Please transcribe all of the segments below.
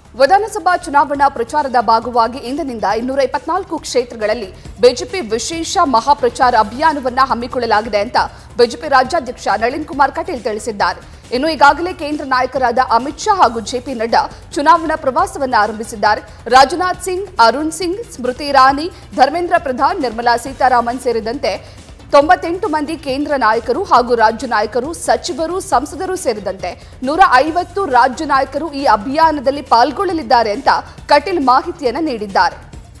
ವಿಧಾನಸಭಾ ಚುನಾವಣಾ ಪ್ರಚಾರದ ಭಾಗವಾಗಿ ಇಂದಿನಿಂದ ಇನ್ನೂರ ಇಪ್ಪತ್ನಾಲ್ಕು ಕ್ಷೇತ್ರಗಳಲ್ಲಿ ಬಿಜೆಪಿ ವಿಶೇಷ ಮಹಾಪ್ರಚಾರ ಅಭಿಯಾನವನ್ನ ಹಮ್ಮಿಕೊಳ್ಳಲಾಗಿದೆ ಅಂತ ಬಿಜೆಪಿ ರಾಜ್ಯಾಧ್ಯಕ್ಷ ನಳಿನ್ ಕುಮಾರ್ ಕಟೀಲ್ ತಿಳಿಸಿದ್ದಾರೆ ಇನ್ನು ಈಗಾಗಲೇ ಕೇಂದ್ರ ನಾಯಕರಾದ ಅಮಿತ್ ಶಾ ಹಾಗೂ ಜೆಪಿ ನಡ್ಡಾ ಚುನಾವಣಾ ಪ್ರವಾಸವನ್ನು ಆರಂಭಿಸಿದ್ದಾರೆ ರಾಜನಾಥ್ ಸಿಂಗ್ ಅರುಣ್ ಸಿಂಗ್ ಸ್ಮೃತಿ ಇರಾನಿ ಧರ್ಮೇಂದ್ರ ಪ್ರಧಾನ್ ನಿರ್ಮಲಾ ಸೀತಾರಾಮನ್ ಸೇರಿದಂತೆ ತೊಂಬತ್ತೆಂಟು ಮಂದಿ ಕೇಂದ್ರ ನಾಯಕರು ಹಾಗೂ ರಾಜ್ಯ ನಾಯಕರು ಸಚಿವರು ಸಂಸದರು ಸೇರಿದಂತೆ ನೂರ ಐವತ್ತು ರಾಜ್ಯ ನಾಯಕರು ಈ ಅಭಿಯಾನದಲ್ಲಿ ಪಾಲ್ಗೊಳ್ಳಲಿದ್ದಾರೆ ಅಂತ ಕಟೀಲ್ ಮಾಹಿತಿಯನ್ನು ನೀಡಿದ್ದಾರೆ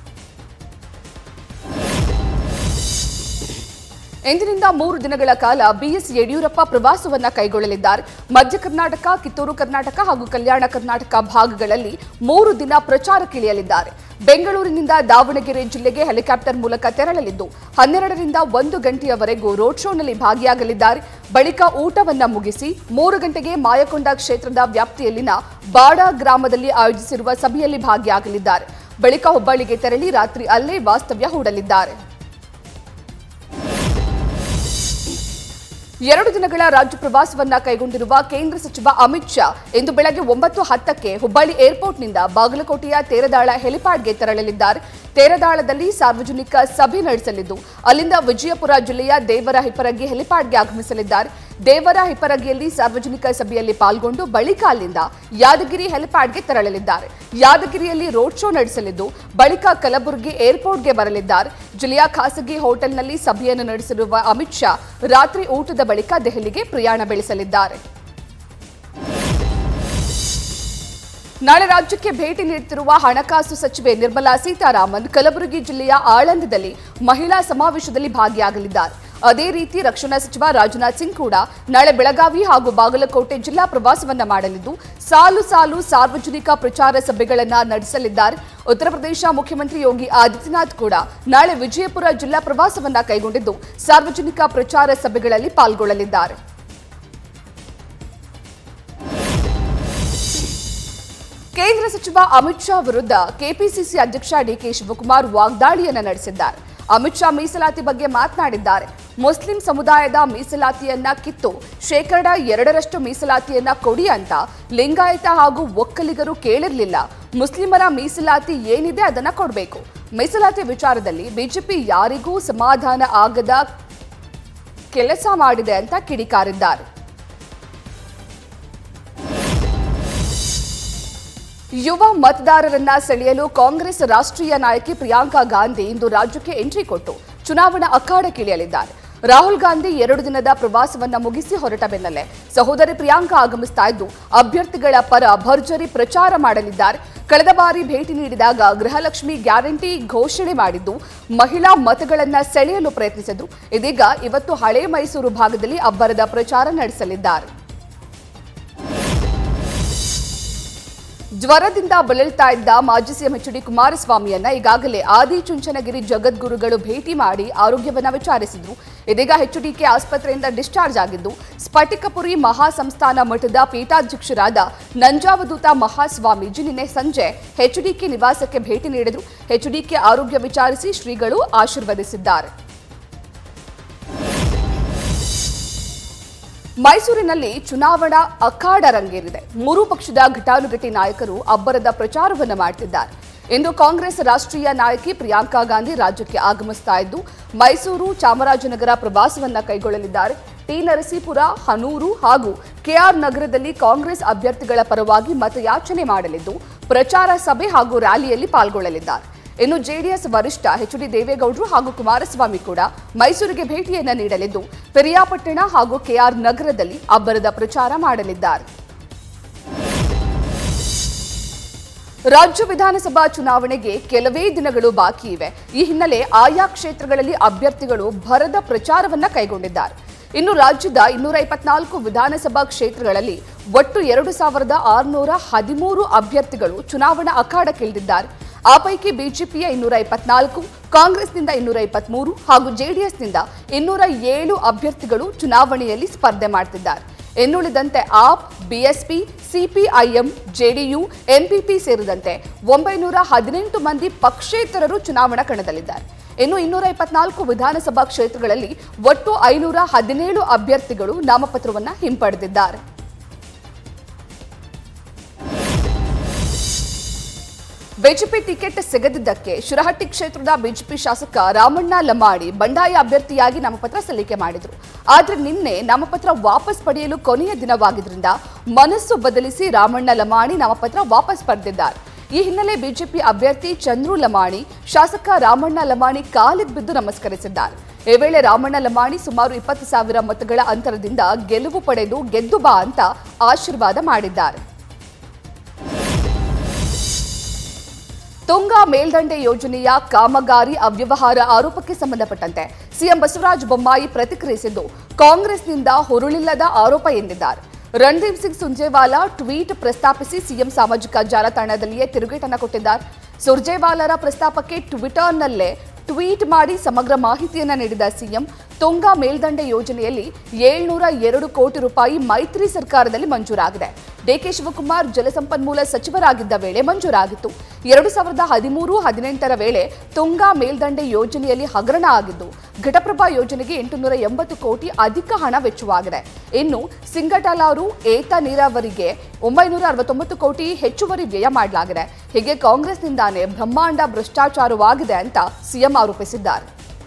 ಇಂದಿನಿಂದ ಮೂರು ದಿನಗಳ ಕಾಲ ಬಿಎಸ್ ಯಡಿಯೂರಪ್ಪ ಪ್ರವಾಸವನ್ನ ಕೈಗೊಳ್ಳಲಿದ್ದಾರೆ ಮಧ್ಯ ಕರ್ನಾಟಕ ಕಿತ್ತೂರು ಕರ್ನಾಟಕ ಹಾಗೂ ಕಲ್ಯಾಣ ಕರ್ನಾಟಕ ಭಾಗಗಳಲ್ಲಿ ಮೂರು ದಿನ ಪ್ರಚಾರಕ್ಕಿಳಿಯಲಿದ್ದಾರೆ ಬೆಂಗಳೂರಿನಿಂದ ದಾವಣಗೆರೆ ಜಿಲ್ಲೆಗೆ ಹೆಲಿಕಾಪ್ಟರ್ ಮೂಲಕ ತೆರಳಲಿದ್ದು ಹನ್ನೆರಡರಿಂದ ಒಂದು ಗಂಟೆಯವರೆಗೂ ರೋಡ್ ಶೋನಲ್ಲಿ ಭಾಗಿಯಾಗಲಿದ್ದಾರೆ ಬಳಿಕ ಊಟವನ್ನ ಮುಗಿಸಿ ಮೂರು ಗಂಟೆಗೆ ಮಾಯಕೊಂಡ ಕ್ಷೇತ್ರದ ವ್ಯಾಪ್ತಿಯಲ್ಲಿನ ಬಾಡ ಗ್ರಾಮದಲ್ಲಿ ಆಯೋಜಿಸಿರುವ ಸಭೆಯಲ್ಲಿ ಭಾಗಿಯಾಗಲಿದ್ದಾರೆ ಬಳಿಕ ಹುಬ್ಬಳ್ಳಿಗೆ ತೆರಳಿ ರಾತ್ರಿ ಅಲ್ಲೇ ವಾಸ್ತವ್ಯ ಹೂಡಲಿದ್ದಾರೆ ಎರಡು ದಿನಗಳ ರಾಜ್ಯ ಪ್ರವಾಸವನ್ನ ಕೈಗೊಂಡಿರುವ ಕೇಂದ್ರ ಸಚಿವ ಅಮಿತ್ ಶಾ ಇಂದು ಬೆಳಗ್ಗೆ ಒಂಬತ್ತು ಹತ್ತಕ್ಕೆ ಹುಬ್ಬಳ್ಳಿ ಏರ್ಪೋರ್ಟ್ನಿಂದ ಬಾಗಲಕೋಟೆಯ ತೇರದಾಳ ಹೆಲಿಪ್ಯಾಡ್ಗೆ ತೆರಳಲಿದ್ದಾರೆ ತೇರದಾಳದಲ್ಲಿ ಸಾರ್ವಜನಿಕ ಸಭೆ ನಡೆಸಲಿದ್ದು ಅಲ್ಲಿಂದ ವಿಜಯಪುರ ಜಿಲ್ಲೆಯ ದೇವರ ಹಿಪ್ಪರಗಿ ಹೆಲಿಪ್ಯಾಡ್ಗೆ ಆಗಮಿಸಲಿದ್ದಾರೆ ದೇವರ ಹಿಪ್ಪರಗಿಯಲ್ಲಿ ಸಾರ್ವಜನಿಕ ಸಭೆಯಲ್ಲಿ ಪಾಲ್ಗೊಂಡು ಬಳಿಕ ಅಲ್ಲಿಂದ ಯಾದಗಿರಿ ಹೆಲಿಪ್ಯಾಡ್ಗೆ ತೆರಳಲಿದ್ದಾರೆ ಯಾದಗಿರಿಯಲ್ಲಿ ರೋಡ್ ಶೋ ನಡೆಸಲಿದ್ದು ಬಳಿಕ ಕಲಬುರಗಿ ಏರ್ಪೋರ್ಟ್ಗೆ ಬರಲಿದ್ದಾರೆ ಜಿಲ್ಲೆಯ ಖಾಸಗಿ ಹೋಟೆಲ್ನಲ್ಲಿ ಸಭೆಯನ್ನು ನಡೆಸಿರುವ ಅಮಿತ್ ಶಾ ರಾತ್ರಿ ಊಟದ ಬಳಿಕ ದೆಹಲಿಗೆ ಪ್ರಯಾಣ ಬೆಳೆಸಲಿದ್ದಾರೆ ನಾಳೆ ರಾಜ್ಯಕ್ಕೆ ಭೇಟಿ ನೀಡುತ್ತಿರುವ ಹಣಕಾಸು ಸಚಿವೆ ನಿರ್ಮಲಾ ಸೀತಾರಾಮನ್ ಕಲಬುರಗಿ ಜಿಲ್ಲೆಯ ಆಳಂದದಲ್ಲಿ ಮಹಿಳಾ ಸಮಾವೇಶದಲ್ಲಿ ಭಾಗಿಯಾಗಲಿದ್ದಾರೆ ಅದೇ ರೀತಿ ರಕ್ಷಣಾ ಸಚಿವ ರಾಜನಾಥ್ ಸಿಂಗ್ ಕೂಡ ನಾಳೆ ಬೆಳಗಾವಿ ಹಾಗೂ ಬಾಗಲಕೋಟೆ ಜಿಲ್ಲಾ ಪ್ರವಾಸವನ್ನ ಮಾಡಲಿದ್ದು ಸಾಲು ಸಾಲು ಸಾರ್ವಜನಿಕ ಪ್ರಚಾರ ಸಭೆಗಳನ್ನ ನಡೆಸಲಿದ್ದಾರೆ ಉತ್ತರ ಪ್ರದೇಶ ಮುಖ್ಯಮಂತ್ರಿ ಯೋಗಿ ಆದಿತ್ಯನಾಥ್ ಕೂಡ ನಾಳೆ ವಿಜಯಪುರ ಜಿಲ್ಲಾ ಪ್ರವಾಸವನ್ನ ಕೈಗೊಂಡಿದ್ದು ಸಾರ್ವಜನಿಕ ಪ್ರಚಾರ ಸಭೆಗಳಲ್ಲಿ ಪಾಲ್ಗೊಳ್ಳಲಿದ್ದಾರೆ ಕೇಂದ್ರ ಸಚಿವ ಅಮಿತ್ ಶಾ ವಿರುದ್ಧ ಕೆಪಿಸಿಸಿ ಅಧ್ಯಕ್ಷ ಡಿಕೆ ಶಿವಕುಮಾರ್ ವಾಗ್ದಾಳಿಯನ್ನ ನಡೆಸಿದ್ದಾರೆ ಅಮಿತ್ ಶಾ ಮೀಸಲಾತಿ ಬಗ್ಗೆ ಮಾತನಾಡಿದ್ದಾರೆ ಮುಸ್ಲಿಂ ಸಮುದಾಯದ ಮೀಸಲಾತಿಯನ್ನ ಕಿತ್ತು ಶೇಕಡ ಎರಡರಷ್ಟು ಮೀಸಲಾತಿಯನ್ನ ಕೊಡಿ ಅಂತ ಲಿಂಗಾಯತ ಹಾಗೂ ಒಕ್ಕಲಿಗರು ಕೇಳಿರ್ಲಿಲ್ಲ ಮುಸ್ಲಿಮರ ಮೀಸಲಾತಿ ಏನಿದೆ ಅದನ್ನ ಕೊಡಬೇಕು ಮೀಸಲಾತಿ ವಿಚಾರದಲ್ಲಿ ಬಿಜೆಪಿ ಯಾರಿಗೂ ಸಮಾಧಾನ ಆಗದ ಕೆಲಸ ಮಾಡಿದೆ ಅಂತ ಕಿಡಿಕಾರಿದ್ದಾರೆ ಯುವ ಮತದಾರರನ್ನ ಸೆಳೆಯಲು ಕಾಂಗ್ರೆಸ್ ರಾಷ್ಟ್ರೀಯ ನಾಯಕಿ ಪ್ರಿಯಾಂಕಾ ಗಾಂಧಿ ಇಂದು ರಾಜ್ಯಕ್ಕೆ ಎಂಟ್ರಿ ಕೊಟ್ಟು ಚುನಾವಣಾ ಅಖಾಡಕ್ಕಿಳಿಯಲಿದ್ದಾರೆ ರಾಹುಲ್ ಗಾಂಧಿ ಎರಡು ದಿನದ ಪ್ರವಾಸವನ್ನ ಮುಗಿಸಿ ಹೊರಟ ಬೆನ್ನಲ್ಲೇ ಸಹೋದರಿ ಪ್ರಿಯಾಂಕಾ ಆಗಮಿಸ್ತಾ ಇದ್ದು ಅಭ್ಯರ್ಥಿಗಳ ಪರ ಭರ್ಜರಿ ಪ್ರಚಾರ ಮಾಡಲಿದ್ದಾರೆ ಕಳೆದ ಬಾರಿ ಭೇಟಿ ನೀಡಿದಾಗ ಗೃಹಲಕ್ಷ್ಮಿ ಗ್ಯಾರಂಟಿ ಘೋಷಣೆ ಮಾಡಿದ್ದು ಮಹಿಳಾ ಮತಗಳನ್ನ ಸೆಳೆಯಲು ಪ್ರಯತ್ನಿಸಿದ್ರು ಇದೀಗ ಇವತ್ತು ಹಳೆ ಮೈಸೂರು ಭಾಗದಲ್ಲಿ ಅಬ್ಬರದ ಪ್ರಚಾರ ನಡೆಸಲಿದ್ದಾರೆ ಜ್ವರದಿಂದ ಬಳಲ್ತಾ ಇದ್ದ ಮಾಜಿ ಸಿಎಂ ಎಚ್ ಡಿ ಕುಮಾರಸ್ವಾಮಿಯನ್ನ ಈಗಾಗಲೇ ಆದಿಚುಂಚನಗಿರಿ ಜಗದ್ಗುರುಗಳು ಭೇಟಿ ಮಾಡಿ ಆರೋಗ್ಯವನ್ನ ವಿಚಾರಿಸಿದ್ರು ಇದೀಗ ಎಚ್ಡಿಕೆ ಆಸ್ಪತ್ರೆಯಿಂದ ಡಿಸ್ಚಾರ್ಜ್ ಆಗಿದ್ದು ಸ್ಫಟಿಕಪುರಿ ಮಹಾಸಂಸ್ಥಾನ ಮಠದ ಪೀಠಾಧ್ಯಕ್ಷರಾದ ನಂಜಾವಧೂತ ಮಹಾಸ್ವಾಮೀಜಿ ನಿನ್ನೆ ಸಂಜೆ ಎಚ್ಡಿಕೆ ನಿವಾಸಕ್ಕೆ ಭೇಟಿ ನೀಡಿದ್ರು ಎಚ್ಡಿಕೆ ಆರೋಗ್ಯ ವಿಚಾರಿಸಿ ಶ್ರೀಗಳು ಆಶೀರ್ವದಿಸಿದ್ದಾರೆ ಮೈಸೂರಿನಲ್ಲಿ ಚುನಾವಣಾ ಅಖಾಡ ರಂಗೇರಿದೆ ಮೂರೂ ಪಕ್ಷದ ಘಟಾನುಘಟಿ ನಾಯಕರು ಅಬ್ಬರದ ಪ್ರಚಾರವನ್ನು ಮಾಡ್ತಿದ್ದಾರೆ ಇಂದು ಕಾಂಗ್ರೆಸ್ ರಾಷ್ಟ್ರೀಯ ನಾಯಕಿ ಪ್ರಿಯಾಂಕಾ ಗಾಂಧಿ ರಾಜ್ಯಕ್ಕೆ ಆಗಮಿಸ್ತಾ ಇದ್ದು ಮೈಸೂರು ಚಾಮರಾಜನಗರ ಪ್ರವಾಸವನ್ನ ಕೈಗೊಳ್ಳಲಿದ್ದಾರೆ ಟಿ ನರಸೀಪುರ ಹನೂರು ಹಾಗೂ ಕೆಆರ್ ನಗರದಲ್ಲಿ ಕಾಂಗ್ರೆಸ್ ಅಭ್ಯರ್ಥಿಗಳ ಪರವಾಗಿ ಮತಯಾಚನೆ ಮಾಡಲಿದ್ದು ಪ್ರಚಾರ ಸಭೆ ಹಾಗೂ ರ್ಯಾಲಿಯಲ್ಲಿ ಪಾಲ್ಗೊಳ್ಳಲಿದ್ದಾರೆ ಇನ್ನು ಜೆಡಿಎಸ್ ವರಿಷ್ಠ ಎಚ್ ಡಿ ದೇವೇಗೌಡರು ಹಾಗೂ ಕುಮಾರಸ್ವಾಮಿ ಕೂಡ ಮೈಸೂರಿಗೆ ಭೇಟಿಯನ್ನ ನೀಡಲಿದ್ದು ಪೆರಿಯಾಪಟ್ಟಣ ಹಾಗೂ ಕೆಆರ್ ನಗರದಲ್ಲಿ ಅಬ್ಬರದ ಪ್ರಚಾರ ಮಾಡಲಿದ್ದಾರೆ ರಾಜ್ಯ ವಿಧಾನಸಭಾ ಚುನಾವಣೆಗೆ ಕೆಲವೇ ದಿನಗಳು ಬಾಕಿ ಇವೆ ಈ ಹಿನ್ನೆಲೆ ಆಯಾ ಕ್ಷೇತ್ರಗಳಲ್ಲಿ ಅಭ್ಯರ್ಥಿಗಳು ಭರದ ಪ್ರಚಾರವನ್ನ ಕೈಗೊಂಡಿದ್ದಾರೆ ಇನ್ನು ರಾಜ್ಯದ ಇನ್ನೂರ ಇಪ್ಪತ್ನಾಲ್ಕು ವಿಧಾನಸಭಾ ಕ್ಷೇತ್ರಗಳಲ್ಲಿ ಒಟ್ಟು ಎರಡು ಸಾವಿರದ ಆರುನೂರ ಹದಿಮೂರು ಅಭ್ಯರ್ಥಿಗಳು ಚುನಾವಣಾ ಅಖಾಡಕ್ಕಿಳಿದಿದ್ದಾರೆ ಆ ಪೈಕಿ ಬಿಜೆಪಿಯ ಇನ್ನೂರ ಇಪ್ಪತ್ನಾಲ್ಕು ಕಾಂಗ್ರೆಸ್ನಿಂದ ಇನ್ನೂರ ಇಪ್ಪತ್ಮೂರು ಹಾಗೂ ಜೆಡಿಎಸ್ನಿಂದ ಇನ್ನೂರ ಏಳು ಅಭ್ಯರ್ಥಿಗಳು ಚುನಾವಣೆಯಲ್ಲಿ ಸ್ಪರ್ಧೆ ಮಾಡ್ತಿದ್ದಾರೆ ಇನ್ನುಳಿದಂತೆ AAP BSP CPIM JDU NPP ಸೇರಿದಂತೆ ಒಂಬೈನೂರ ಹದಿನೆಂಟು ಮಂದಿ ಪಕ್ಷೇತರರು ಚುನಾವಣಾ ಕಣದಲ್ಲಿದ್ದಾರೆ ಇನ್ನು ಇನ್ನೂರ ಇಪ್ಪತ್ನಾಲ್ಕು ವಿಧಾನಸಭಾ ಕ್ಷೇತ್ರಗಳಲ್ಲಿ ಒಟ್ಟು ಐನೂರ ಹದಿನೇಳು ಅಭ್ಯರ್ಥಿಗಳು ನಾಮಪತ್ರವನ್ನ ಹಿಂಪಡೆದಿದ್ದಾರೆ ಬಿಜೆಪಿ ಟಿಕೆಟ್ ಸಿಗದಿದ್ದಕ್ಕೆ ಶಿರಹಟ್ಟಿ ಕ್ಷೇತ್ರದ ಬಿಜೆಪಿ ಶಾಸಕ ರಾಮಣ್ಣ ಲಮಾಡಿ ಬಂಡಾಯ ಅಭ್ಯರ್ಥಿಯಾಗಿ ನಾಮಪತ್ರ ಸಲ್ಲಿಕೆ ಮಾಡಿದ್ರು ಆದ್ರೆ ನಿನ್ನೆ ನಾಮಪತ್ರ ವಾಪಸ್ ಪಡೆಯಲು ಕೊನೆಯ ದಿನವಾಗಿದ್ರಿಂದ ಮನಸ್ಸು ಬದಲಿಸಿ ರಾಮಣ್ಣ ಲಮಾಣಿ ನಾಮಪತ್ರ ವಾಪಸ್ ಪಡೆದಿದ್ದಾರೆ ಈ ಹಿನ್ನೆಲೆ ಬಿಜೆಪಿ ಅಭ್ಯರ್ಥಿ ಚಂದ್ರು ಲಮಾಣಿ ಶಾಸಕ ರಾಮಣ್ಣ ಲಮಾಣಿ ಕಾಲಿಗೆ ಬಿದ್ದು ನಮಸ್ಕರಿಸಿದ್ದಾರೆ ಈ ವೇಳೆ ರಾಮಣ್ಣ ಲಮಾಣಿ ಸುಮಾರು ಇಪ್ಪತ್ತು ಸಾವಿರ ಮತಗಳ ಅಂತರದಿಂದ ಗೆಲುವು ಪಡೆದು ಗೆದ್ದು ಬಾ ಅಂತ ಆಶೀರ್ವಾದ ಮಾಡಿದ್ದಾರೆ ತುಂಗಾ ಮೇಲ್ದಂಡೆ ಯೋಜನೆಯ ಕಾಮಗಾರಿ ಅವ್ಯವಹಾರ ಆರೋಪಕ್ಕೆ ಸಂಬಂಧಪಟ್ಟಂತೆ ಸಿಎಂ ಬಸವರಾಜ ಬೊಮ್ಮಾಯಿ ಪ್ರತಿಕ್ರಿಯಿಸಿದ್ದು ಕಾಂಗ್ರೆಸ್ನಿಂದ ಹುರುಳಿಲ್ಲದ ಆರೋಪ ಎಂದಿದ್ದಾರೆ ರಣದೀಪ್ ಸಿಂಗ್ ಸುರ್ಜೇವಾಲಾ ಟ್ವೀಟ್ ಪ್ರಸ್ತಾಪಿಸಿ ಸಿಎಂ ಸಾಮಾಜಿಕ ಜಾಲತಾಣದಲ್ಲಿಯೇ ತಿರುಗೇಟನ್ನ ಕೊಟ್ಟಿದ್ದಾರೆ ಸುರ್ಜೇವಾಲಾರ ಪ್ರಸ್ತಾಪಕ್ಕೆ ಟ್ವಿಟರ್ನಲ್ಲೇ ಟ್ವೀಟ್ ಮಾಡಿ ಸಮಗ್ರ ಮಾಹಿತಿಯನ್ನ ನೀಡಿದ ಸಿಎಂ ತುಂಗಾ ಮೇಲ್ದಂಡೆ ಯೋಜನೆಯಲ್ಲಿ ಏಳ್ನೂರ ಎರಡು ಕೋಟಿ ರೂಪಾಯಿ ಮೈತ್ರಿ ಸರ್ಕಾರದಲ್ಲಿ ಮಂಜೂರಾಗಿದೆ ಡಿಕೆ ಶಿವಕುಮಾರ್ ಜಲಸಂಪನ್ಮೂಲ ಸಚಿವರಾಗಿದ್ದ ವೇಳೆ ಮಂಜೂರಾಗಿತ್ತು ಎರಡು ಸಾವಿರದ ಹದಿಮೂರು ಹದಿನೆಂಟರ ವೇಳೆ ತುಂಗಾ ಮೇಲ್ದಂಡೆ ಯೋಜನೆಯಲ್ಲಿ ಹಗರಣ ಆಗಿದ್ದು ಘಟಪ್ರಭಾ ಯೋಜನೆಗೆ ಎಂಟುನೂರ ಎಂಬತ್ತು ಕೋಟಿ ಅಧಿಕ ಹಣ ವೆಚ್ಚವಾಗಿದೆ ಇನ್ನು ಸಿಂಗಟಲಾರು ಏತ ನೀರಾವರಿಗೆ ಒಂಬೈನೂರ ಅರವತ್ತೊಂಬತ್ತು ಕೋಟಿ ಹೆಚ್ಚುವರಿ ವ್ಯಯ ಮಾಡಲಾಗಿದೆ ಹೀಗೆ ಕಾಂಗ್ರೆಸ್ನಿಂದಾನೇ ಬ್ರಹ್ಮಾಂಡ ಭ್ರಷ್ಟಾಚಾರವಾಗಿದೆ ಅಂತ ಸಿಎಂ ಆರೋಪಿಸಿದ್ದಾರೆ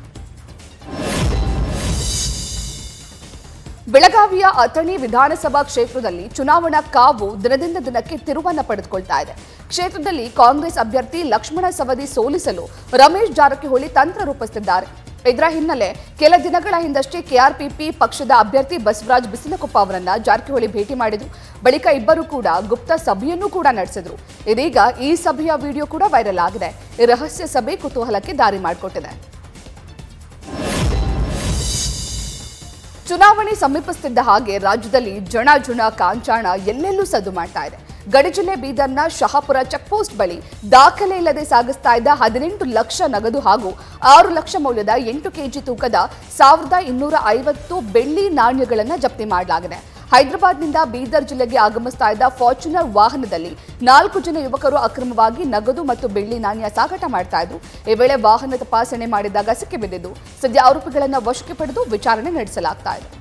ಬೆಳಗಾವಿಯ ಅಥಣಿ ವಿಧಾನಸಭಾ ಕ್ಷೇತ್ರದಲ್ಲಿ ಚುನಾವಣಾ ಕಾವು ದಿನದಿಂದ ದಿನಕ್ಕೆ ತಿರುವನ್ನ ಪಡೆದುಕೊಳ್ತಾ ಇದೆ ಕ್ಷೇತ್ರದಲ್ಲಿ ಕಾಂಗ್ರೆಸ್ ಅಭ್ಯರ್ಥಿ ಲಕ್ಷ್ಮಣ ಸವದಿ ಸೋಲಿಸಲು ರಮೇಶ್ ಜಾರಕಿಹೊಳಿ ತಂತ್ರ ರೂಪಿಸುತ್ತಿದ್ದಾರೆ ಇದರ ಹಿನ್ನೆಲೆ ಕೆಲ ದಿನಗಳ ಹಿಂದಷ್ಟೇ ಕೆಆರ್ಪಿಪಿ ಪಕ್ಷದ ಅಭ್ಯರ್ಥಿ ಬಸವರಾಜ್ ಬಿಸಿನಕೊಪ್ಪ ಅವರನ್ನ ಜಾರಕಿಹೊಳಿ ಭೇಟಿ ಮಾಡಿದ್ರು ಬಳಿಕ ಇಬ್ಬರು ಕೂಡ ಗುಪ್ತ ಸಭೆಯನ್ನು ಕೂಡ ನಡೆಸಿದ್ರು ಇದೀಗ ಈ ಸಭೆಯ ವಿಡಿಯೋ ಕೂಡ ವೈರಲ್ ಆಗಿದೆ ಈ ರಹಸ್ಯ ಸಭೆ ಕುತೂಹಲಕ್ಕೆ ದಾರಿ ಮಾಡಿಕೊಟ್ಟಿದೆ ಚುನಾವಣೆ ಸಮೀಪಿಸುತ್ತಿದ್ದ ಹಾಗೆ ರಾಜ್ಯದಲ್ಲಿ ಜನ ಜುಣ ಕಾಂಚಾಣ ಎಲ್ಲೆಲ್ಲೂ ಸದ್ದು ಮಾಡ್ತಾ ಇದೆ ಗಡಿ ಜಿಲ್ಲೆ ಬೀದರ್ನ ಶಹಾಪುರ ಚೆಕ್ ಪೋಸ್ಟ್ ಬಳಿ ದಾಖಲೆ ಇಲ್ಲದೆ ಸಾಗಿಸ್ತಾ ಇದ್ದ ಹದಿನೆಂಟು ಲಕ್ಷ ನಗದು ಹಾಗೂ ಆರು ಲಕ್ಷ ಮೌಲ್ಯದ ಎಂಟು ಕೆಜಿ ತೂಕದ ಸಾವಿರದ ಇನ್ನೂರ ಐವತ್ತು ಬೆಳ್ಳಿ ನಾಣ್ಯಗಳನ್ನು ಜಪ್ತಿ ಮಾಡಲಾಗಿದೆ ಹೈದರಾಬಾದ್ನಿಂದ ಬೀದರ್ ಜಿಲ್ಲೆಗೆ ಆಗಮಿಸ್ತಾ ಇದ್ದ ಫಾರ್ಚುನರ್ ವಾಹನದಲ್ಲಿ ನಾಲ್ಕು ಜನ ಯುವಕರು ಅಕ್ರಮವಾಗಿ ನಗದು ಮತ್ತು ಬೆಳ್ಳಿ ನಾಣ್ಯ ಸಾಗಾಟ ಮಾಡ್ತಾ ಇದ್ರು ಈ ವೇಳೆ ವಾಹನ ತಪಾಸಣೆ ಮಾಡಿದಾಗ ಸಿಕ್ಕಿ ಬಿದ್ದಿದ್ದು ಸದ್ಯ ಆರೋಪಿಗಳನ್ನು ವಶಕ್ಕೆ ಪಡೆದು ವಿಚಾರಣೆ ನಡೆಸಲಾಗ್ತಾ ಇದೆ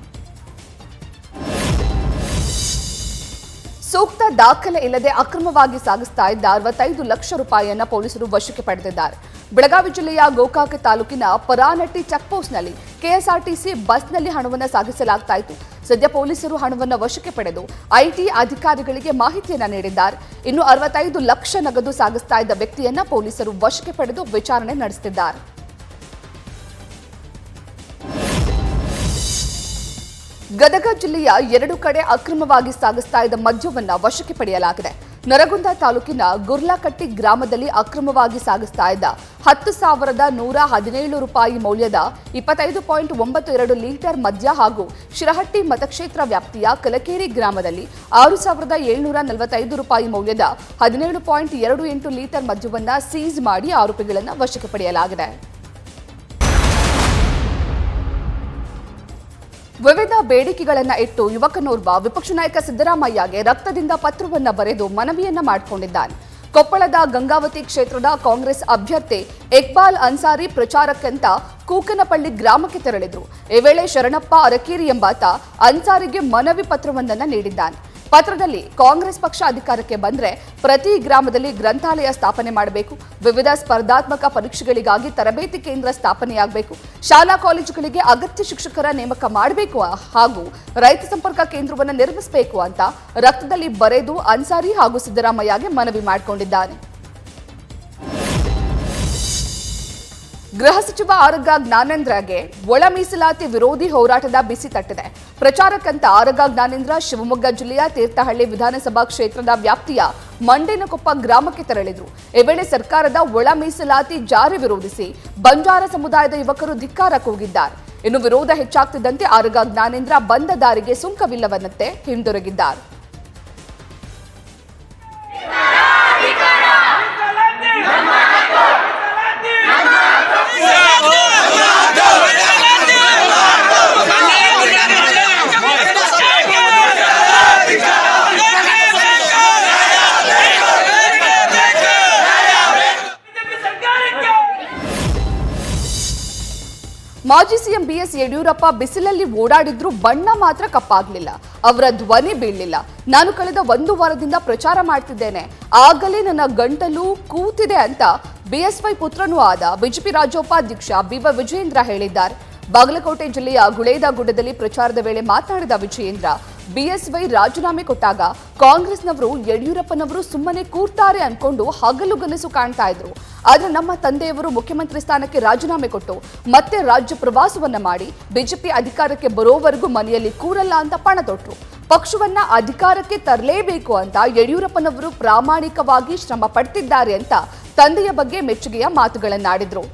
ಸೂಕ್ತ ದಾಖಲೆ ಇಲ್ಲದೆ ಅಕ್ರಮವಾಗಿ ಸಾಗಿಸ್ತಾ ಇದ್ದ ಅರವತ್ತೈದು ಲಕ್ಷ ರೂಪಾಯಿಯನ್ನ ಪೊಲೀಸರು ವಶಕ್ಕೆ ಪಡೆದಿದ್ದಾರೆ ಬೆಳಗಾವಿ ಜಿಲ್ಲೆಯ ಗೋಕಾಕ ತಾಲೂಕಿನ ಪರಾನಟ್ಟಿ ಚೆಕ್ ಪೋಸ್ಟ್ನಲ್ಲಿ ಕೆಎಸ್ಆರ್ಟಿಸಿ ಬಸ್ನಲ್ಲಿ ಹಣವನ್ನು ಸಾಗಿಸಲಾಗ್ತಾ ಇತ್ತು ಸದ್ಯ ಪೊಲೀಸರು ಹಣವನ್ನು ವಶಕ್ಕೆ ಪಡೆದು ಐಟಿ ಅಧಿಕಾರಿಗಳಿಗೆ ಮಾಹಿತಿಯನ್ನ ನೀಡಿದ್ದಾರೆ ಇನ್ನು ಅರವತ್ತೈದು ಲಕ್ಷ ನಗದು ಸಾಗಿಸ್ತಾ ಇದ್ದ ವ್ಯಕ್ತಿಯನ್ನ ಪೊಲೀಸರು ವಶಕ್ಕೆ ಪಡೆದು ವಿಚಾರಣೆ ನಡೆಸುತ್ತಿದ್ದಾರೆ ಗದಗ ಜಿಲ್ಲೆಯ ಎರಡು ಕಡೆ ಅಕ್ರಮವಾಗಿ ಸಾಗಿಸ್ತಾ ಇದ್ದ ಮದ್ಯವನ್ನ ವಶಕ್ಕೆ ಪಡೆಯಲಾಗಿದೆ ನರಗುಂದ ತಾಲೂಕಿನ ಗುರ್ಲಾಕಟ್ಟಿ ಗ್ರಾಮದಲ್ಲಿ ಅಕ್ರಮವಾಗಿ ಸಾಗಿಸ್ತಾ ಇದ್ದ ಹತ್ತು ಸಾವಿರದ ನೂರ ಹದಿನೇಳು ರೂಪಾಯಿ ಮೌಲ್ಯದ ಇಪ್ಪತ್ತೈದು ಪಾಯಿಂಟ್ ಒಂಬತ್ತು ಎರಡು ಲೀಟರ್ ಮದ್ಯ ಹಾಗೂ ಶಿರಹಟ್ಟಿ ಮತಕ್ಷೇತ್ರ ವ್ಯಾಪ್ತಿಯ ಕಲಕೇರಿ ಗ್ರಾಮದಲ್ಲಿ ಆರು ಸಾವಿರದ ಏಳ್ನೂರ ನಲವತ್ತೈದು ರೂಪಾಯಿ ಮೌಲ್ಯದ ಹದಿನೇಳು ಪಾಯಿಂಟ್ ಎರಡು ಎಂಟು ಲೀಟರ್ ಮದ್ಯವನ್ನ ಸೀಸ್ ಮಾಡಿ ಆರೋಪಿಗಳನ್ನು ವಶಕ್ಕೆ ಪಡೆಯಲಾಗಿದೆ ವಿವಿಧ ಬೇಡಿಕೆಗಳನ್ನ ಇಟ್ಟು ಯುವಕನೋರ್ವ ವಿಪಕ್ಷ ನಾಯಕ ಸಿದ್ದರಾಮಯ್ಯಗೆ ರಕ್ತದಿಂದ ಪತ್ರವನ್ನ ಬರೆದು ಮನವಿಯನ್ನ ಮಾಡಿಕೊಂಡಿದ್ದಾನೆ ಕೊಪ್ಪಳದ ಗಂಗಾವತಿ ಕ್ಷೇತ್ರದ ಕಾಂಗ್ರೆಸ್ ಅಭ್ಯರ್ಥಿ ಇಕ್ಬಾಲ್ ಅನ್ಸಾರಿ ಪ್ರಚಾರಕ್ಕಂತ ಕೂಕನಪಳ್ಳಿ ಗ್ರಾಮಕ್ಕೆ ತೆರಳಿದ್ರು ಈ ವೇಳೆ ಶರಣಪ್ಪ ಅರಕೇರಿ ಎಂಬಾತ ಅನ್ಸಾರಿಗೆ ಮನವಿ ಪತ್ರವೊಂದನ್ನ ನೀಡಿದ್ದಾನೆ ಪತ್ರದಲ್ಲಿ ಕಾಂಗ್ರೆಸ್ ಪಕ್ಷ ಅಧಿಕಾರಕ್ಕೆ ಬಂದ್ರೆ ಪ್ರತಿ ಗ್ರಾಮದಲ್ಲಿ ಗ್ರಂಥಾಲಯ ಸ್ಥಾಪನೆ ಮಾಡಬೇಕು ವಿವಿಧ ಸ್ಪರ್ಧಾತ್ಮಕ ಪರೀಕ್ಷೆಗಳಿಗಾಗಿ ತರಬೇತಿ ಕೇಂದ್ರ ಸ್ಥಾಪನೆಯಾಗಬೇಕು ಶಾಲಾ ಕಾಲೇಜುಗಳಿಗೆ ಅಗತ್ಯ ಶಿಕ್ಷಕರ ನೇಮಕ ಮಾಡಬೇಕು ಹಾಗೂ ರೈತ ಸಂಪರ್ಕ ಕೇಂದ್ರವನ್ನು ನಿರ್ಮಿಸಬೇಕು ಅಂತ ರಕ್ತದಲ್ಲಿ ಬರೆದು ಅನ್ಸಾರಿ ಹಾಗೂ ಸಿದ್ದರಾಮಯ್ಯಗೆ ಮನವಿ ಮಾಡಿಕೊಂಡಿದ್ದಾನೆ ಗೃಹ ಸಚಿವ ಆರಗ ಜ್ಞಾನೇಂದ್ರಗೆ ಒಳ ಮೀಸಲಾತಿ ವಿರೋಧಿ ಹೋರಾಟದ ಬಿಸಿ ತಟ್ಟಿದೆ ಪ್ರಚಾರಕ್ಕಂತ ಆರಗ ಜ್ಞಾನೇಂದ್ರ ಶಿವಮೊಗ್ಗ ಜಿಲ್ಲೆಯ ತೀರ್ಥಹಳ್ಳಿ ವಿಧಾನಸಭಾ ಕ್ಷೇತ್ರದ ವ್ಯಾಪ್ತಿಯ ಮಂಡೇನಕೊಪ್ಪ ಗ್ರಾಮಕ್ಕೆ ತೆರಳಿದ್ರು ಈ ವೇಳೆ ಸರ್ಕಾರದ ಒಳ ಮೀಸಲಾತಿ ಜಾರಿ ವಿರೋಧಿಸಿ ಬಂಜಾರ ಸಮುದಾಯದ ಯುವಕರು ಧಿಕ್ಕಾರ ಕೂಗಿದ್ದಾರೆ ಇನ್ನು ವಿರೋಧ ಹೆಚ್ಚಾಗ್ತಿದ್ದಂತೆ ಆರಗ ಜ್ಞಾನೇಂದ್ರ ಬಂದ ದಾರಿಗೆ ಸುಂಕವಿಲ್ಲವನ್ನಂತೆ ಹಿಂದಿರುಗಿದ್ದಾರೆ ಮಾಜಿ ಸಿಎಂ ಬಿಎಸ್ ಯಡಿಯೂರಪ್ಪ ಬಿಸಿಲಲ್ಲಿ ಓಡಾಡಿದ್ರು ಬಣ್ಣ ಮಾತ್ರ ಕಪ್ಪಾಗ್ಲಿಲ್ಲ ಅವರ ಧ್ವನಿ ಬೀಳಲಿಲ್ಲ ನಾನು ಕಳೆದ ಒಂದು ವಾರದಿಂದ ಪ್ರಚಾರ ಮಾಡ್ತಿದ್ದೇನೆ ಆಗಲೇ ನನ್ನ ಗಂಟಲು ಕೂತಿದೆ ಅಂತ ಬಿಎಸ್ವೈ ಪುತ್ರನೂ ಆದ ಬಿಜೆಪಿ ರಾಜ್ಯೋಪಾಧ್ಯಕ್ಷ ಬಿವ ವಿಜಯೇಂದ್ರ ಹೇಳಿದ್ದಾರೆ ಬಾಗಲಕೋಟೆ ಜಿಲ್ಲೆಯ ಗುಳೇದಗುಡ್ಡದಲ್ಲಿ ಪ್ರಚಾರದ ವೇಳೆ ಮಾತನಾಡಿದ ವಿಜಯೇಂದ್ರ ಬಿಎಸ್ವೈ ರಾಜೀನಾಮೆ ಕೊಟ್ಟಾಗ ಕಾಂಗ್ರೆಸ್ನವರು ಯಡಿಯೂರಪ್ಪನವರು ಸುಮ್ಮನೆ ಕೂರ್ತಾರೆ ಅನ್ಕೊಂಡು ಹಗಲುಗನಸು ಕಾಣ್ತಾ ಇದ್ರು ಆದ್ರೆ ನಮ್ಮ ತಂದೆಯವರು ಮುಖ್ಯಮಂತ್ರಿ ಸ್ಥಾನಕ್ಕೆ ರಾಜೀನಾಮೆ ಕೊಟ್ಟು ಮತ್ತೆ ರಾಜ್ಯ ಪ್ರವಾಸವನ್ನ ಮಾಡಿ ಬಿಜೆಪಿ ಅಧಿಕಾರಕ್ಕೆ ಬರೋವರೆಗೂ ಮನೆಯಲ್ಲಿ ಕೂರಲ್ಲ ಅಂತ ಪಣ ತೊಟ್ರು ಪಕ್ಷವನ್ನ ಅಧಿಕಾರಕ್ಕೆ ತರಲೇಬೇಕು ಅಂತ ಯಡಿಯೂರಪ್ಪನವರು ಪ್ರಾಮಾಣಿಕವಾಗಿ ಶ್ರಮ ಪಡ್ತಿದ್ದಾರೆ ಅಂತ ತಂದೆಯ ಬಗ್ಗೆ ಮೆಚ್ಚುಗೆಯ ಮಾತುಗಳನ್ನಾಡಿದ್ರು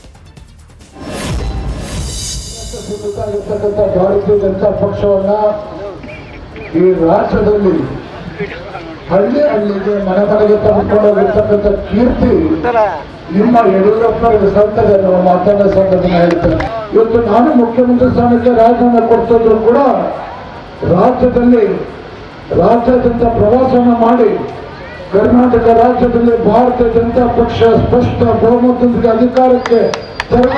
ಇರ್ತಕ್ಕಂಥ ಭಾರತೀಯ ಜನತಾ ಪಕ್ಷವನ್ನ ಈ ರಾಜ್ಯದಲ್ಲಿ ಹಳ್ಳಿ ಹಳ್ಳಿಗೆ ಮನೆ ಮನೆಗೆ ತೆಗೆದುಕೊಂಡೋಗಿರ್ತಕ್ಕಂಥ ಕೀರ್ತಿ ನಿಮ್ಮ ಯಡಿಯೂರಪ್ಪ ಸಂತದೆ ನಾವು ಮಾತಾಡೋ ಸಂದರ್ಭ ಹೇಳ್ತೇನೆ ಇವತ್ತು ನಾನು ಮುಖ್ಯಮಂತ್ರಿ ಸ್ಥಾನಕ್ಕೆ ರಾಜೀನಾಮೆ ಕೊಡ್ತಿದ್ರು ಕೂಡ ರಾಜ್ಯದಲ್ಲಿ ರಾಜ್ಯಾದ್ಯಂತ ಪ್ರವಾಸನ ಮಾಡಿ ಕರ್ನಾಟಕ ರಾಜ್ಯದಲ್ಲಿ ಭಾರತೀಯ ಜನತಾ ಪಕ್ಷ ಸ್ಪಷ್ಟ ಬಹುಮತದೊಂದಿಗೆ ಅಧಿಕಾರಕ್ಕೆ ತರುವ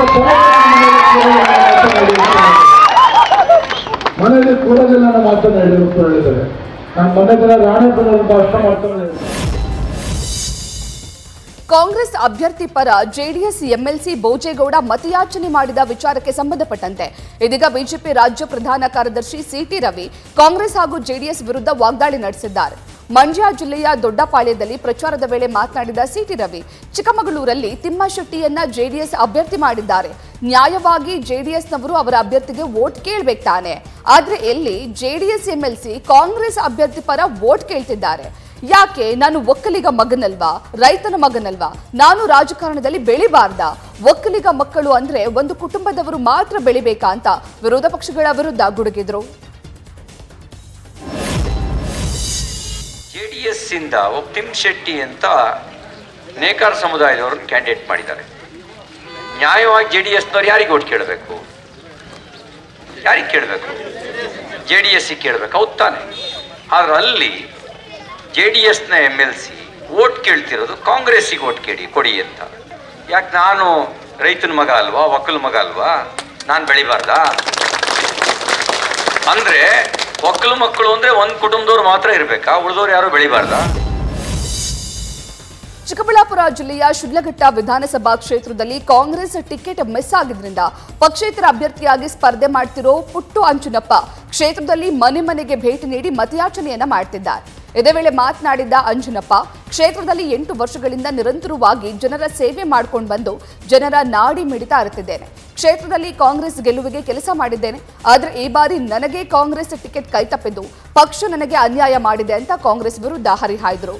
ಮನೆಯಲ್ಲಿ ಕೂರೋದಿಲ್ಲ ಅನ್ನೋ ಮಾತನ್ನು ಯಡಿಯೂರಪ್ಪ ಹೇಳಿದ್ದಾರೆ ನಾನು ಮೊನ್ನೆ ದಿನ ರಾಣೆಬೆನ್ನೂರು ಭಾಷಣ ಮಾಡ್ತಾನೆ ಕಾಂಗ್ರೆಸ್ ಅಭ್ಯರ್ಥಿ ಪರ ಜೆಡಿಎಸ್ ಎಂಎಲ್ಸಿ ಬೋಜೇಗೌಡ ಮತಯಾಚನೆ ಮಾಡಿದ ವಿಚಾರಕ್ಕೆ ಸಂಬಂಧಪಟ್ಟಂತೆ ಇದೀಗ ಬಿಜೆಪಿ ರಾಜ್ಯ ಪ್ರಧಾನ ಕಾರ್ಯದರ್ಶಿ ಸಿಟಿ ರವಿ ಕಾಂಗ್ರೆಸ್ ಹಾಗೂ ಜೆಡಿಎಸ್ ವಿರುದ್ಧ ವಾಗ್ದಾಳಿ ನಡೆಸಿದ್ದಾರೆ ಮಂಡ್ಯ ಜಿಲ್ಲೆಯ ದೊಡ್ಡಪಾಳ್ಯದಲ್ಲಿ ಪ್ರಚಾರದ ವೇಳೆ ಮಾತನಾಡಿದ ಸಿಟಿ ರವಿ ಚಿಕ್ಕಮಗಳೂರಲ್ಲಿ ತಿಮ್ಮಶೆಟ್ಟಿಯನ್ನ ಜೆಡಿಎಸ್ ಅಭ್ಯರ್ಥಿ ಮಾಡಿದ್ದಾರೆ ನ್ಯಾಯವಾಗಿ ಜೆಡಿಎಸ್ನವರು ಅವರ ಅಭ್ಯರ್ಥಿಗೆ ವೋಟ್ ಕೇಳ್ಬೇಕು ತಾನೆ ಆದ್ರೆ ಎಲ್ಲಿ ಜೆಡಿಎಸ್ ಎಂಎಲ್ಸಿ ಕಾಂಗ್ರೆಸ್ ಅಭ್ಯರ್ಥಿ ಪರ ವೋಟ್ ಕೇಳ್ತಿದ್ದಾರೆ ಯಾಕೆ ನಾನು ಒಕ್ಕಲಿಗ ಮಗನಲ್ವಾ ರೈತನ ಮಗನಲ್ವಾ ನಾನು ರಾಜಕಾರಣದಲ್ಲಿ ಬೆಳಿಬಾರ್ದ ಒಕ್ಕಲಿಗ ಮಕ್ಕಳು ಅಂದ್ರೆ ಒಂದು ಕುಟುಂಬದವರು ಮಾತ್ರ ಬೆಳಿಬೇಕಾ ಅಂತ ವಿರೋಧ ಪಕ್ಷಗಳ ವಿರುದ್ಧ ಗುಡುಗಿದ್ರು ಜೆ ಡಿ ಎಸ್ ಇಂದ ಒಪ್ತಿಮ್ ಶೆಟ್ಟಿ ಅಂತ ನೇಕಾರ ಸಮುದಾಯದವ್ರನ್ನ ಕ್ಯಾಂಡಿಡೇಟ್ ಮಾಡಿದ್ದಾರೆ ನ್ಯಾಯವಾಗಿ ಜೆ ಡಿ ಎಸ್ನವ್ರು ಯಾರಿಗೆ ಓಟ್ ಕೇಳಬೇಕು ಯಾರಿಗೆ ಕೇಳಬೇಕು ಜೆ ಡಿ ಎಸ್ಸಿಗೆ ಕೇಳಬೇಕು ಹೌದು ತಾನೆ ಆದ್ರೆ ಅಲ್ಲಿ ಜೆ ಡಿ ಎಸ್ನ ಎಮ್ ಎಲ್ ಸಿ ಓಟ್ ಕೇಳ್ತಿರೋದು ಕಾಂಗ್ರೆಸ್ಸಿಗೆ ಓಟ್ ಕೇಳಿ ಕೊಡಿ ಅಂತ ಯಾಕೆ ನಾನು ರೈತನ ಮಗ ಅಲ್ವಾ ಒಕ್ಕಲ ಮಗ ಅಲ್ವಾ ನಾನು ಬೆಳಿಬಾರ್ದಾ ಅಂದ್ರೆ ಒಕ್ಕಲು ಮಕ್ಕಳು ಅಂದ್ರೆ ಒಂದ್ ಕುಟುಂಬದವ್ರು ಮಾತ್ರ ಇರ್ಬೇಕಾ ಉಳಿದವ್ರು ಯಾರು ಬೆಳಿಬಾರ್ದಾ ಚಿಕ್ಕಬಳ್ಳಾಪುರ ಜಿಲ್ಲೆಯ ಶಿಡ್ಲಘಟ್ಟ ವಿಧಾನಸಭಾ ಕ್ಷೇತ್ರದಲ್ಲಿ ಕಾಂಗ್ರೆಸ್ ಟಿಕೆಟ್ ಮಿಸ್ ಆಗಿದ್ರಿಂದ ಪಕ್ಷೇತರ ಅಭ್ಯರ್ಥಿಯಾಗಿ ಸ್ಪರ್ಧೆ ಮಾಡ್ತಿರೋ ಪುಟ್ಟು ಅಂಜುನಪ್ಪ ಕ್ಷೇತ್ರದಲ್ಲಿ ಮನೆ ಮನೆಗೆ ಭೇಟಿ ನೀಡಿ ಮತಯಾಚನೆಯನ್ನ ಮಾಡ್ತಿದ್ದಾರೆ ಇದೇ ವೇಳೆ ಮಾತನಾಡಿದ ಅಂಜುನಪ್ಪ ಕ್ಷೇತ್ರದಲ್ಲಿ ಎಂಟು ವರ್ಷಗಳಿಂದ ನಿರಂತರವಾಗಿ ಜನರ ಸೇವೆ ಮಾಡ್ಕೊಂಡು ಬಂದು ಜನರ ನಾಡಿ ಮಿಡಿತ ಅರಿತಿದ್ದೇನೆ ಕ್ಷೇತ್ರದಲ್ಲಿ ಕಾಂಗ್ರೆಸ್ ಗೆಲುವಿಗೆ ಕೆಲಸ ಮಾಡಿದ್ದೇನೆ ಆದ್ರೆ ಈ ಬಾರಿ ನನಗೆ ಕಾಂಗ್ರೆಸ್ ಟಿಕೆಟ್ ಕೈತಪ್ಪಿದ್ದು ಪಕ್ಷ ನನಗೆ ಅನ್ಯಾಯ ಮಾಡಿದೆ ಅಂತ ಕಾಂಗ್ರೆಸ್ ವಿರುದ್ಧ ಹರಿಹಾಯ್ದರು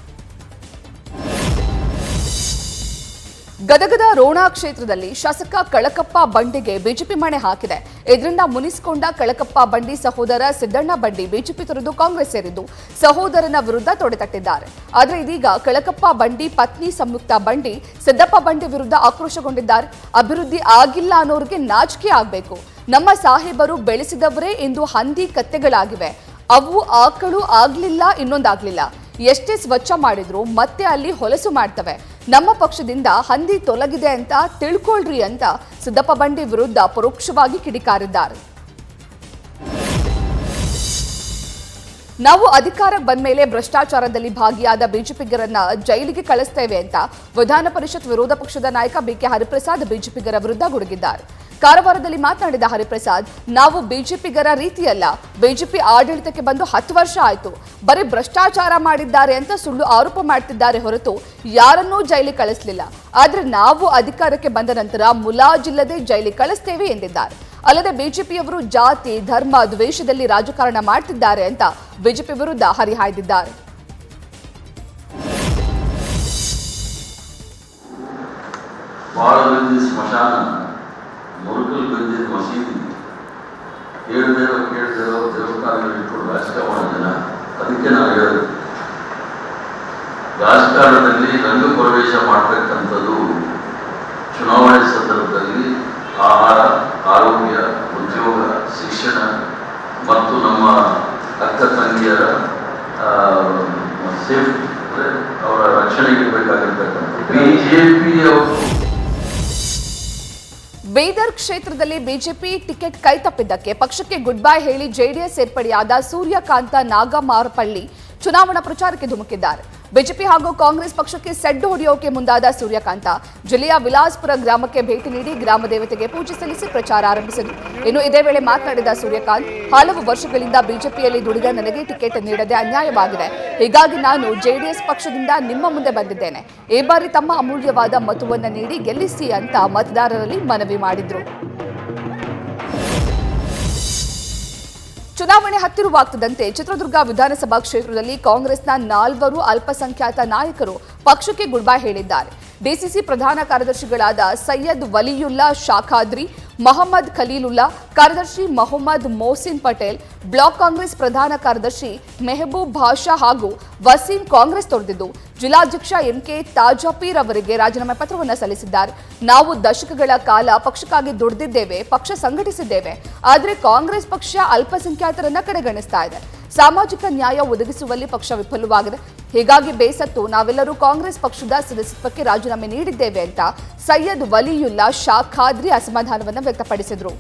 ಗದಗದ ರೋಣಾ ಕ್ಷೇತ್ರದಲ್ಲಿ ಶಾಸಕ ಕಳಕಪ್ಪ ಬಂಡಿಗೆ ಬಿಜೆಪಿ ಮಣೆ ಹಾಕಿದೆ ಇದರಿಂದ ಮುನಿಸಿಕೊಂಡ ಕಳಕಪ್ಪ ಬಂಡಿ ಸಹೋದರ ಸಿದ್ದಣ್ಣ ಬಂಡಿ ಬಿಜೆಪಿ ತೊರೆದು ಕಾಂಗ್ರೆಸ್ ಸೇರಿದ್ದು ಸಹೋದರನ ವಿರುದ್ಧ ತೊಡೆತಟ್ಟಿದ್ದಾರೆ ಆದರೆ ಇದೀಗ ಕಳಕಪ್ಪ ಬಂಡಿ ಪತ್ನಿ ಸಂಯುಕ್ತ ಬಂಡಿ ಸಿದ್ದಪ್ಪ ಬಂಡಿ ವಿರುದ್ಧ ಆಕ್ರೋಶಗೊಂಡಿದ್ದಾರೆ ಅಭಿವೃದ್ಧಿ ಆಗಿಲ್ಲ ಅನ್ನೋರಿಗೆ ನಾಚಿಕೆ ಆಗಬೇಕು ನಮ್ಮ ಸಾಹೇಬರು ಬೆಳೆಸಿದವರೇ ಇಂದು ಹಂದಿ ಕತ್ತೆಗಳಾಗಿವೆ ಅವು ಆಕಳು ಆಗ್ಲಿಲ್ಲ ಇನ್ನೊಂದಾಗ್ಲಿಲ್ಲ ಎಷ್ಟೇ ಸ್ವಚ್ಛ ಮಾಡಿದ್ರು ಮತ್ತೆ ಅಲ್ಲಿ ಹೊಲಸು ಮಾಡ್ತವೆ ನಮ್ಮ ಪಕ್ಷದಿಂದ ಹಂದಿ ತೊಲಗಿದೆ ಅಂತ ತಿಳ್ಕೊಳ್ರಿ ಅಂತ ಸಿದ್ದಪ್ಪ ಬಂಡಿ ವಿರುದ್ಧ ಪರೋಕ್ಷವಾಗಿ ಕಿಡಿಕಾರಿದ್ದಾರೆ ನಾವು ಅಧಿಕಾರಕ್ಕೆ ಬಂದ ಮೇಲೆ ಭ್ರಷ್ಟಾಚಾರದಲ್ಲಿ ಭಾಗಿಯಾದ ಬಿಜೆಪಿಗರನ್ನ ಜೈಲಿಗೆ ಕಳಿಸ್ತೇವೆ ಅಂತ ವಿಧಾನ ಪರಿಷತ್ ವಿರೋಧ ಪಕ್ಷದ ನಾಯಕ ಬಿಕೆ ಹರಿಪ್ರಸಾದ್ ಬಿಜೆಪಿಗರ ವಿರುದ್ಧ ಗುಡುಗಿದ್ದಾರೆ ಕಾರವಾರದಲ್ಲಿ ಮಾತನಾಡಿದ ಹರಿಪ್ರಸಾದ್ ನಾವು ಬಿಜೆಪಿಗರ ರೀತಿಯಲ್ಲ ಬಿಜೆಪಿ ಆಡಳಿತಕ್ಕೆ ಬಂದು ಹತ್ತು ವರ್ಷ ಆಯ್ತು ಬರೀ ಭ್ರಷ್ಟಾಚಾರ ಮಾಡಿದ್ದಾರೆ ಅಂತ ಸುಳ್ಳು ಆರೋಪ ಮಾಡ್ತಿದ್ದಾರೆ ಹೊರತು ಯಾರನ್ನೂ ಜೈಲಿಗೆ ಕಳಿಸ್ಲಿಲ್ಲ ಆದ್ರೆ ನಾವು ಅಧಿಕಾರಕ್ಕೆ ಬಂದ ನಂತರ ಮುಲಾಜಿಲ್ಲದೆ ಜೈಲಿಗೆ ಕಳಿಸ್ತೇವೆ ಎಂದಿದ್ದಾರೆ ಅಲ್ಲದೆ ಬಿಜೆಪಿಯವರು ಜಾತಿ ಧರ್ಮ ದ್ವೇಷದಲ್ಲಿ ರಾಜಕಾರಣ ಮಾಡ್ತಿದ್ದಾರೆ ಅಂತ ಬಿಜೆಪಿ ವಿರುದ್ಧ ಹರಿಹಾಯ್ದಿದ್ದಾರೆ ಭಾಳ ಗಂಜಿ ಸ್ಮಶಾನ ಮುರುಕಲ್ ಗಂಜಿ ಮಸೀದಿ ಹೇಳ್ದೇವ ಕೇಳ್ದೇವ ದೇವಸ್ಥಾನಗಳು ಇಟ್ಕೊಂಡು ರಾಜಕಾರಣ ಜನ ಅದಕ್ಕೆ ನಾವು ಹೇಳೋದು ರಾಜಕಾರಣದಲ್ಲಿ ರಂಗ ಪ್ರವೇಶ ಮಾಡ್ತಕ್ಕಂಥದ್ದು ಚುನಾವಣೆ ಸಂದರ್ಭದಲ್ಲಿ ಆಹಾರ ಆರೋಗ್ಯ ಉದ್ಯೋಗ ಶಿಕ್ಷಣ ಮತ್ತು ನಮ್ಮ ಅಕ್ಕ ತಂಗಿಯರ ಸೇಫ್ಟಿ ಅಂದರೆ ಅವರ ರಕ್ಷಣೆಗೆ ಬೇಕಾಗಿರ್ತಕ್ಕಂಥ ಬಿ ಜೆ ಪಿಯವರು ಬೀದರ್ ಕ್ಷೇತ್ರದಲ್ಲಿ ಬಿಜೆಪಿ ಟಿಕೆಟ್ ಕೈತಪ್ಪಿದ್ದಕ್ಕೆ ಪಕ್ಷಕ್ಕೆ ಗುಡ್ ಬೈ ಹೇಳಿ ಜೆಡಿಎಸ್ ಸೇರ್ಪಡೆಯಾದ ಸೂರ್ಯಕಾಂತ ನಾಗಮಾರಪಳ್ಳಿ ಚುನಾವಣಾ ಪ್ರಚಾರಕ್ಕೆ ಧುಮುಕಿದ್ದಾರೆ ಬಿಜೆಪಿ ಹಾಗೂ ಕಾಂಗ್ರೆಸ್ ಪಕ್ಷಕ್ಕೆ ಸೆಡ್ಡು ಹೊಡೆಯೋಕೆ ಮುಂದಾದ ಸೂರ್ಯಕಾಂತ ಜಿಲ್ಲೆಯ ವಿಲಾಸ್ಪುರ ಗ್ರಾಮಕ್ಕೆ ಭೇಟಿ ನೀಡಿ ಗ್ರಾಮ ದೇವತೆಗೆ ಪೂಜೆ ಸಲ್ಲಿಸಿ ಪ್ರಚಾರ ಆರಂಭಿಸಿದರು ಇನ್ನು ಇದೇ ವೇಳೆ ಮಾತನಾಡಿದ ಸೂರ್ಯಕಾಂತ್ ಹಲವು ವರ್ಷಗಳಿಂದ ಬಿಜೆಪಿಯಲ್ಲಿ ದುಡಿದ ನನಗೆ ಟಿಕೆಟ್ ನೀಡದೆ ಅನ್ಯಾಯವಾಗಿದೆ ಹೀಗಾಗಿ ನಾನು ಜೆಡಿಎಸ್ ಪಕ್ಷದಿಂದ ನಿಮ್ಮ ಮುಂದೆ ಬಂದಿದ್ದೇನೆ ಈ ಬಾರಿ ತಮ್ಮ ಅಮೂಲ್ಯವಾದ ಮತವನ್ನು ನೀಡಿ ಗೆಲ್ಲಿಸಿ ಅಂತ ಮತದಾರರಲ್ಲಿ ಮನವಿ ಮಾಡಿದ್ರು ಚುನಾವಣೆ ಹತ್ತಿರವಾಗ್ತಿದ್ದಂತೆ ಚಿತ್ರದುರ್ಗ ವಿಧಾನಸಭಾ ಕ್ಷೇತ್ರದಲ್ಲಿ ಕಾಂಗ್ರೆಸ್ನ ನಾಲ್ವರು ಅಲ್ಪಸಂಖ್ಯಾತ ನಾಯಕರು ಪಕ್ಷಕ್ಕೆ ಗುಡ್ ಬೈ ಹೇಳಿದ್ದಾರೆ ಡಿಸಿಸಿ ಪ್ರಧಾನ ಕಾರ್ಯದರ್ಶಿಗಳಾದ ಸೈಯದ್ ವಲಿಯುಲ್ಲಾ ಶಾಖಾದ್ರಿ ಮಹಮ್ಮದ್ ಖಲೀಲುಲ್ಲಾ ಕಾರ್ಯದರ್ಶಿ ಮೊಹಮ್ಮದ್ ಮೋಸಿನ್ ಪಟೇಲ್ ಬ್ಲಾಕ್ ಕಾಂಗ್ರೆಸ್ ಪ್ರಧಾನ ಕಾರ್ಯದರ್ಶಿ ಮೆಹಬೂಬ್ ಭಾಷಾ ಹಾಗೂ ವಸೀಂ ಕಾಂಗ್ರೆಸ್ ತೊರೆದಿದ್ದು ಜಿಲ್ಲಾಧ್ಯಕ್ಷ ಎಂಕೆ ತಾಜಾಪೀರ್ ಅವರಿಗೆ ರಾಜೀನಾಮೆ ಪತ್ರವನ್ನು ಸಲ್ಲಿಸಿದ್ದಾರೆ ನಾವು ದಶಕಗಳ ಕಾಲ ಪಕ್ಷಕ್ಕಾಗಿ ದುಡಿದಿದ್ದೇವೆ ಪಕ್ಷ ಸಂಘಟಿಸಿದ್ದೇವೆ ಆದರೆ ಕಾಂಗ್ರೆಸ್ ಪಕ್ಷ ಅಲ್ಪಸಂಖ್ಯಾತರನ್ನ ಕಡೆಗಣಿಸ್ತಾ ಇದೆ ಸಾಮಾಜಿಕ ನ್ಯಾಯ ಒದಗಿಸುವಲ್ಲಿ ಪಕ್ಷ ವಿಫಲವಾಗಿದೆ ಹೀಗಾಗಿ ಬೇಸತ್ತು ನಾವೆಲ್ಲರೂ ಕಾಂಗ್ರೆಸ್ ಪಕ್ಷದ ಸದಸ್ಯತ್ವಕ್ಕೆ ರಾಜೀನಾಮೆ ನೀಡಿದ್ದೇವೆ ಅಂತ ಸೈಯದ್ ವಲಿಯುಲ್ಲಾ ಶಾ ಖಾದ್ರಿ ಅಸಮಾಧಾನವನ್ನು ವ್ಯಕ್ತಪಡಿಸಿದರು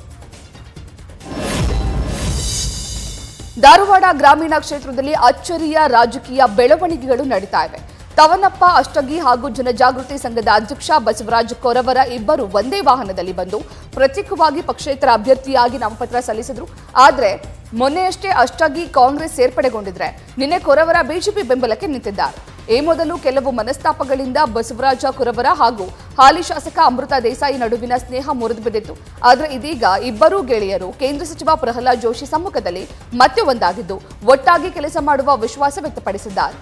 ಧಾರವಾಡ ಗ್ರಾಮೀಣ ಕ್ಷೇತ್ರದಲ್ಲಿ ಅಚ್ಚರಿಯ ರಾಜಕೀಯ ಬೆಳವಣಿಗೆಗಳು ನಡೀತಾ ಇವೆ ತವನಪ್ಪ ಅಷ್ಟಗಿ ಹಾಗೂ ಜನಜಾಗೃತಿ ಸಂಘದ ಅಧ್ಯಕ್ಷ ಬಸವರಾಜ್ ಕೊರವರ ಇಬ್ಬರು ಒಂದೇ ವಾಹನದಲ್ಲಿ ಬಂದು ಪ್ರತ್ಯೇಕವಾಗಿ ಪಕ್ಷೇತರ ಅಭ್ಯರ್ಥಿಯಾಗಿ ನಾಮಪತ್ರ ಸಲ್ಲಿಸಿದ್ರು ಆದ್ರೆ ಮೊನ್ನೆಯಷ್ಟೇ ಅಷ್ಟಗಿ ಕಾಂಗ್ರೆಸ್ ಸೇರ್ಪಡೆಗೊಂಡಿದ್ರೆ ನಿನ್ನೆ ಕೊರವರ ಬಿಜೆಪಿ ಬೆಂಬಲಕ್ಕೆ ನಿಂತಿದ್ದಾರೆ ಈ ಮೊದಲು ಕೆಲವು ಮನಸ್ತಾಪಗಳಿಂದ ಬಸವರಾಜ ಕುರವರ ಹಾಗೂ ಹಾಲಿ ಶಾಸಕ ಅಮೃತ ದೇಸಾಯಿ ನಡುವಿನ ಸ್ನೇಹ ಮುರಿದು ಬಿದ್ದಿತ್ತು ಆದರೆ ಇದೀಗ ಇಬ್ಬರೂ ಗೆಳೆಯರು ಕೇಂದ್ರ ಸಚಿವ ಪ್ರಹ್ಲಾದ್ ಜೋಶಿ ಸಮ್ಮುಖದಲ್ಲಿ ಮತ್ತೆ ಒಂದಾಗಿದ್ದು ಒಟ್ಟಾಗಿ ಕೆಲಸ ಮಾಡುವ ವಿಶ್ವಾಸ ವ್ಯಕ್ತಪಡಿಸಿದ್ದಾರೆ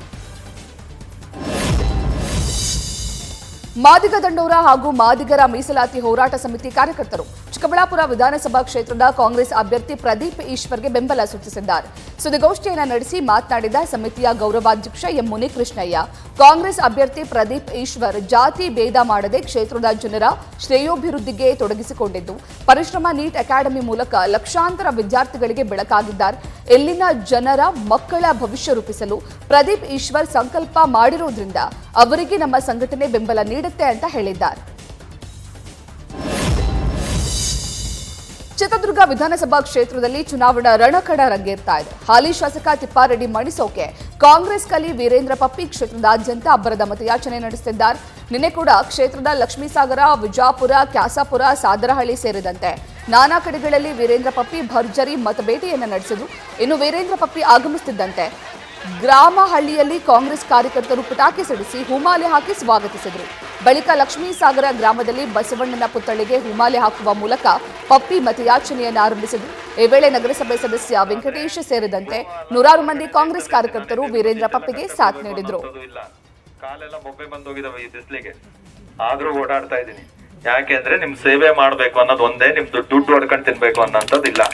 ಮಾದಿಗ ದಂಡೋರ ಹಾಗೂ ಮಾದಿಗರ ಮೀಸಲಾತಿ ಹೋರಾಟ ಸಮಿತಿ ಕಾರ್ಯಕರ್ತರು ಚಿಕ್ಕಬಳ್ಳಾಪುರ ವಿಧಾನಸಭಾ ಕ್ಷೇತ್ರದ ಕಾಂಗ್ರೆಸ್ ಅಭ್ಯರ್ಥಿ ಪ್ರದೀಪ್ ಈಶ್ವರ್ಗೆ ಬೆಂಬಲ ಸೂಚಿಸಿದ್ದಾರೆ ಸುದ್ದಿಗೋಷ್ಠಿಯನ್ನು ನಡೆಸಿ ಮಾತನಾಡಿದ ಸಮಿತಿಯ ಗೌರವಾಧ್ಯಕ್ಷ ಎಂ ಮುನಿಕೃಷ್ಣಯ್ಯ ಕಾಂಗ್ರೆಸ್ ಅಭ್ಯರ್ಥಿ ಪ್ರದೀಪ್ ಈಶ್ವರ್ ಜಾತಿ ಭೇದ ಮಾಡದೆ ಕ್ಷೇತ್ರದ ಜನರ ಶ್ರೇಯೋಭಿವೃದ್ಧಿಗೆ ತೊಡಗಿಸಿಕೊಂಡಿದ್ದು ಪರಿಶ್ರಮ ನೀಟ್ ಅಕಾಡೆಮಿ ಮೂಲಕ ಲಕ್ಷಾಂತರ ವಿದ್ಯಾರ್ಥಿಗಳಿಗೆ ಬೆಳಕಾಗಿದ್ದಾರೆ ಇಲ್ಲಿನ ಜನರ ಮಕ್ಕಳ ಭವಿಷ್ಯ ರೂಪಿಸಲು ಪ್ರದೀಪ್ ಈಶ್ವರ್ ಸಂಕಲ್ಪ ಮಾಡಿರೋದ್ರಿಂದ ಅವರಿಗೆ ನಮ್ಮ ಸಂಘಟನೆ ಬೆಂಬಲ ನೀಡುತ್ತೆ ಅಂತ ಹೇಳಿದ್ದಾರೆ ಚಿತ್ರದುರ್ಗ ವಿಧಾನಸಭಾ ಕ್ಷೇತ್ರದಲ್ಲಿ ಚುನಾವಣಾ ರಣಕಡ ರಂಗೇರ್ತಾ ಇದೆ ಹಾಲಿ ಶಾಸಕ ತಿಪ್ಪಾರೆಡ್ಡಿ ಮಣಿಸೋಕೆ ಕಾಂಗ್ರೆಸ್ ಕಲಿ ವೀರೇಂದ್ರ ಪಪ್ಪಿ ಕ್ಷೇತ್ರದಾದ್ಯಂತ ಅಬ್ಬರದ ಮತಯಾಚನೆ ನಡೆಸುತ್ತಿದ್ದಾರೆ ನಿನ್ನೆ ಕೂಡ ಕ್ಷೇತ್ರದ ಲಕ್ಷ್ಮೀಸಾಗರ ವಿಜಾಪುರ ಕ್ಯಾಸಾಪುರ ಸಾದರಹಳ್ಳಿ ಸೇರಿದಂತೆ ನಾನಾ ಕಡೆಗಳಲ್ಲಿ ವೀರೇಂದ್ರ ಪಪ್ಪಿ ಭರ್ಜರಿ ಮತಬೇಟೆಯನ್ನು ನಡೆಸಿದ್ರು ಇನ್ನು ವೀರೇಂದ್ರ ಪಪ್ಪಿ ಆಗಮಿಸುತ್ತಿದ್ದಂತೆ ಗ್ರಾಮ ಹಳ್ಳಿಯಲ್ಲಿ ಕಾಂಗ್ರೆಸ್ ಕಾರ್ಯಕರ್ತರು ಪಟಾಕಿ ಸಿಡಿಸಿ ಹೂಮಾಲೆ ಹಾಕಿ ಸ್ವಾಗತಿಸಿದರು ಬಳಿಕ ಲಕ್ಷ್ಮೀಸಾಗರ ಗ್ರಾಮದಲ್ಲಿ ಬಸವಣ್ಣನ ಪುತ್ಥಳಿಗೆ ಹೂಮಾಲೆ ಹಾಕುವ ಮೂಲಕ ಪಪ್ಪಿ ಮತಯಾಚನೆಯನ್ನು ಆರಂಭಿಸಿದರು ಈ ವೇಳೆ ನಗರಸಭೆ ಸದಸ್ಯ ವೆಂಕಟೇಶ್ ಸೇರಿದಂತೆ ನೂರಾರು ಮಂದಿ ಕಾಂಗ್ರೆಸ್ ಕಾರ್ಯಕರ್ತರು ವೀರೇಂದ್ರ ಪಪ್ಪಿಗೆ ಸಾಥ್ ನೀಡಿದರು ಅದು ಇಲ್ಲ ಕಾಲೆಲ್ಲ ಬೊಬ್ಬೆ ಬಂದೋಗಿದಾವೆ ಈ ಬಿಸ್ಲಿಗೆ ಆದ್ರೂ ಓಡಾಡ್ತಾ ಇದೀನಿ ಯಾಕೆಂದ್ರೆ ನಿಮ್ ಸೇವೆ ಮಾಡ್ಬೇಕು ಅನ್ನೋದು ಒಂದೇ ನಿಮ್ದು ದುಡ್ಡು ಹೊಡ್ಕೊಂಡ್ ತಿನ್ಬೇಕು ಅನ್ನೋಂಥದ್ದು ಇಲ್ಲ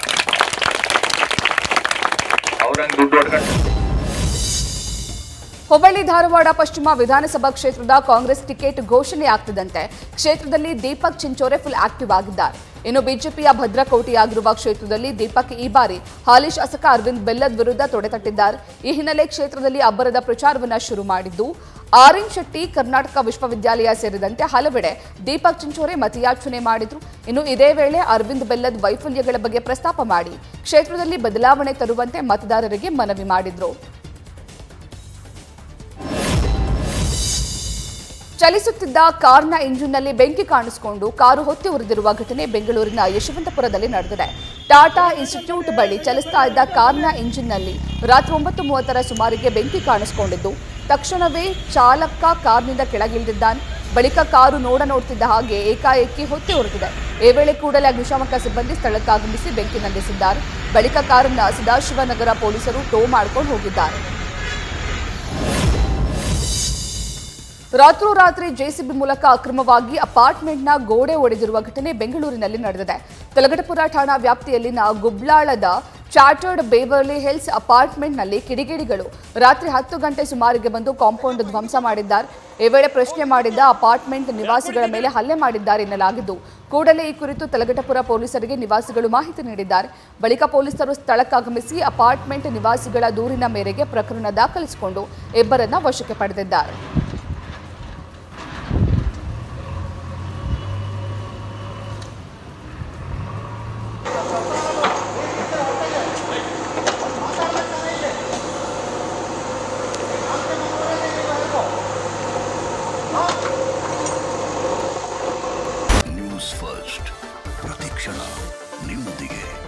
ಅವ್ರಂಗ್ ದುಡ್ಡು ಹೊಡ್ಕೊಂಡ್ ಹುಬ್ಬಳ್ಳಿ ಧಾರವಾಡ ಪಶ್ಚಿಮ ವಿಧಾನಸಭಾ ಕ್ಷೇತ್ರದ ಕಾಂಗ್ರೆಸ್ ಟಿಕೆಟ್ ಘೋಷಣೆ ಆಗ್ತಿದ್ದಂತೆ ಕ್ಷೇತ್ರದಲ್ಲಿ ದೀಪಕ್ ಚಿಂಚೋರೆ ಫುಲ್ ಆಕ್ಟಿವ್ ಆಗಿದ್ದಾರೆ ಇನ್ನು ಬಿಜೆಪಿಯ ಭದ್ರಕೋಟೆಯಾಗಿರುವ ಕ್ಷೇತ್ರದಲ್ಲಿ ದೀಪಕ್ ಈ ಬಾರಿ ಹಾಲಿ ಶಾಸಕ ಅರವಿಂದ್ ಬೆಲ್ಲದ್ ವಿರುದ್ಧ ತೊಡೆತಟ್ಟಿದ್ದಾರೆ ಈ ಹಿನ್ನೆಲೆ ಕ್ಷೇತ್ರದಲ್ಲಿ ಅಬ್ಬರದ ಪ್ರಚಾರವನ್ನ ಶುರು ಮಾಡಿದ್ದು ಆರ್ಎನ್ ಶೆಟ್ಟಿ ಕರ್ನಾಟಕ ವಿಶ್ವವಿದ್ಯಾಲಯ ಸೇರಿದಂತೆ ಹಲವೆಡೆ ದೀಪಕ್ ಚಿಂಚೋರೆ ಮತಯಾಚನೆ ಮಾಡಿದ್ರು ಇನ್ನು ಇದೇ ವೇಳೆ ಅರವಿಂದ್ ಬೆಲ್ಲದ್ ವೈಫಲ್ಯಗಳ ಬಗ್ಗೆ ಪ್ರಸ್ತಾಪ ಮಾಡಿ ಕ್ಷೇತ್ರದಲ್ಲಿ ಬದಲಾವಣೆ ತರುವಂತೆ ಮತದಾರರಿಗೆ ಮನವಿ ಮಾಡಿದ್ರು ಚಲಿಸುತ್ತಿದ್ದ ಕಾರ್ನ ಇಂಜಿನ್ನಲ್ಲಿ ಬೆಂಕಿ ಕಾಣಿಸಿಕೊಂಡು ಕಾರು ಹೊತ್ತಿ ಉರಿದಿರುವ ಘಟನೆ ಬೆಂಗಳೂರಿನ ಯಶವಂತಪುರದಲ್ಲಿ ನಡೆದಿದೆ ಟಾಟಾ ಇನ್ಸ್ಟಿಟ್ಯೂಟ್ ಬಳಿ ಚಲಿಸ್ತಾ ಇದ್ದ ಕಾರ್ನ ಇಂಜಿನ್ನಲ್ಲಿ ರಾತ್ರಿ ಒಂಬತ್ತು ಮೂವತ್ತರ ಸುಮಾರಿಗೆ ಬೆಂಕಿ ಕಾಣಿಸಿಕೊಂಡಿದ್ದು ತಕ್ಷಣವೇ ಚಾಲಕ ಕಾರ್ನಿಂದ ಕೆಳಗಿಳಿದಿದ್ದಾನೆ ಬಳಿಕ ಕಾರು ನೋಡ ನೋಡ್ತಿದ್ದ ಹಾಗೆ ಏಕಾಏಕಿ ಹೊತ್ತಿ ಉರಿದಿದೆ ಈ ವೇಳೆ ಕೂಡಲೇ ಅಗ್ನಿಶಾಮಕ ಸಿಬ್ಬಂದಿ ಸ್ಥಳಕ್ಕೆ ಆಗಮಿಸಿ ಬೆಂಕಿ ನಂದಿಸಿದ್ದಾರೆ ಬಳಿಕ ಕಾರನ್ನ ಸದಾಶಿವನಗರ ಪೊಲೀಸರು ಟೋ ಮಾಡ್ಕೊಂಡು ಹೋಗಿದ್ದಾರೆ ರಾತ್ರೋರಾತ್ರಿ ಜೆಸಿಬಿ ಮೂಲಕ ಅಕ್ರಮವಾಗಿ ಅಪಾರ್ಟ್ಮೆಂಟ್ನ ಗೋಡೆ ಒಡೆದಿರುವ ಘಟನೆ ಬೆಂಗಳೂರಿನಲ್ಲಿ ನಡೆದಿದೆ ತಲಗಟಪುರ ಠಾಣಾ ವ್ಯಾಪ್ತಿಯಲ್ಲಿನ ಗುಬ್ಲಾಳದ ಚಾರ್ಟರ್ಡ್ ಬೇವರ್ಲಿ ಹಿಲ್ಸ್ ಅಪಾರ್ಟ್ಮೆಂಟ್ನಲ್ಲಿ ಕಿಡಿಗೇಡಿಗಳು ರಾತ್ರಿ ಹತ್ತು ಗಂಟೆ ಸುಮಾರಿಗೆ ಬಂದು ಕಾಂಪೌಂಡ್ ಧ್ವಂಸ ಮಾಡಿದ್ದಾರೆ ಈ ವೇಳೆ ಪ್ರಶ್ನೆ ಮಾಡಿದ್ದ ಅಪಾರ್ಟ್ಮೆಂಟ್ ನಿವಾಸಿಗಳ ಮೇಲೆ ಹಲ್ಲೆ ಮಾಡಿದ್ದಾರೆ ಎನ್ನಲಾಗಿದ್ದು ಕೂಡಲೇ ಈ ಕುರಿತು ತಲಗಟಪುರ ಪೊಲೀಸರಿಗೆ ನಿವಾಸಿಗಳು ಮಾಹಿತಿ ನೀಡಿದ್ದಾರೆ ಬಳಿಕ ಪೊಲೀಸರು ಸ್ಥಳಕ್ಕಾಗಮಿಸಿ ಅಪಾರ್ಟ್ಮೆಂಟ್ ನಿವಾಸಿಗಳ ದೂರಿನ ಮೇರೆಗೆ ಪ್ರಕರಣ ದಾಖಲಿಸಿಕೊಂಡು ಇಬ್ಬರನ್ನ ವಶಕ್ಕೆ ಪಡೆದಿದ್ದಾರೆ ನ್ಯೂಸ್ ಫಸ್ಟ್ ಪ್ರತಿಕ್ಷಣ ನಿಮ್ಮೊಂದಿಗೆ